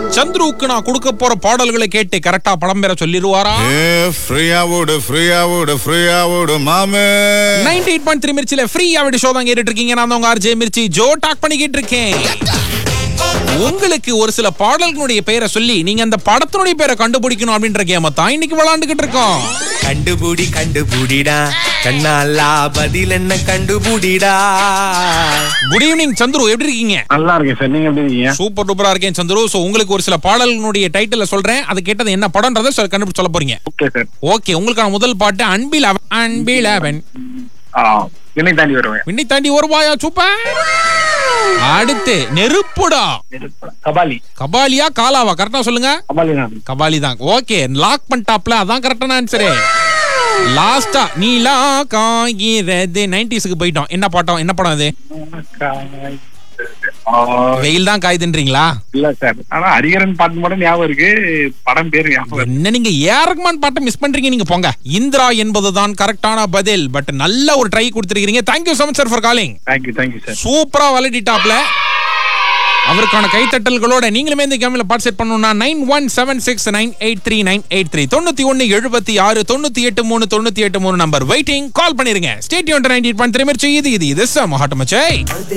சந்துருவுக்கு நான் கொடுக்க போற பாடல்களை கேட்டு கரெக்டா படம் பெற சொல்லிடுவாரா ஏ ஃப்ரீயா ஓடு ஃப்ரீயா ஓடு ஃப்ரீயா ஓடு மாமே நைன்டி எயிட் பாயிண்ட் த்ரீ மிர்ச்சில ஃப்ரீயா விட ஷோ தான் கேட்டுட்டு இருக்கீங்க நான் தான் உங்க ஆர்ஜே மிர்ச்சி ஜோ டாக் பண்ணிக்கிட்டு இருக்கேன் உங்களுக்கு ஒரு சில பாடல்களுடைய பெயரை சொல்லி நீங்க அந்த படத்தினுடைய பேரை கண்டுபிடிக்கணும் அப்படின்ற கேம தான் இன்னைக்கு விளையாண்டுகிட்டு இருக்கோம் கண்டுபுடி கண்டுபுடிடா கண்ணாலா பதில் என்ன கண்டுபுடிடா குட் ஈவினிங் சந்துரு எப்படி இருக்கீங்க நல்லா இருக்கேன் சார் நீங்க எப்படி இருக்கீங்க சூப்பர் டூப்பரா இருக்கேன் சந்துரு சோ உங்களுக்கு ஒரு சில பாடல்களுடைய டைட்டில் சொல்றேன் அது கேட்டது என்ன படம்ன்றதை சொல்ல- கண்டுபிடிச்சு சொல்ல போறீங்க ஓகே சார் ஓகே உங்களுக்கான முதல் பாட்டு அன்பில் அவன் அன்பில் அவன் ஆ என்னை தாண்டி வருவேன் விண்ணை தாண்டி வருவாயா சூப்பர் அடுத்து நெருப்புடா கபாலி கபாலியா காலாவா கரெக்டா சொல்லுங்க கபாலி தான் கபாலி தான் ஓகே லாக் பண்ணிட்டாப்ல அதான் கரெக்டான ஆன்சரு லாஸ்டா நீலா காகிறது நைன்டிஸ்க்கு போயிட்டோம் என்ன பாட்டம் என்ன படம் அது ஆ, வெயில் தான் காயுதுன்றீங்களா இல்ல சார் ஆனா ஹரிகரன் பாட்டு மட்டும் ஞாபகம் இருக்கு படம் பேரு ஞாபகம் இருக்கு. என்ன நீங்க ஏரக்மான் பாட்டை மிஸ் பண்றீங்க நீங்க போங்க இந்திரா என்பதுதான் கரெக்டான பதில் பட் நல்ல ஒரு ட்ரை கொடுத்திருக்கீங்க thank you so much sir for calling thank you thank you sir சூப்பரா வளடிட்டாப்ல அவருக்கான கைத்தட்டல்களோட நீங்களுமே இந்த கேம்ல பார்ட்டிசிபேட் பண்ணணும்னா nine one seven six nine eight three nine eight three தொண்ணூத்தி ஒன்னு எழுபத்தி ஆறு தொண்ணூத்தி எட்டு மூணு தொண்ணூத்தி எட்டு மூணு நம்பர் வெயிட்டிங் கால் பண்ணிருங்க state ninety eight point three இது இது இது மகாட்டமச்சை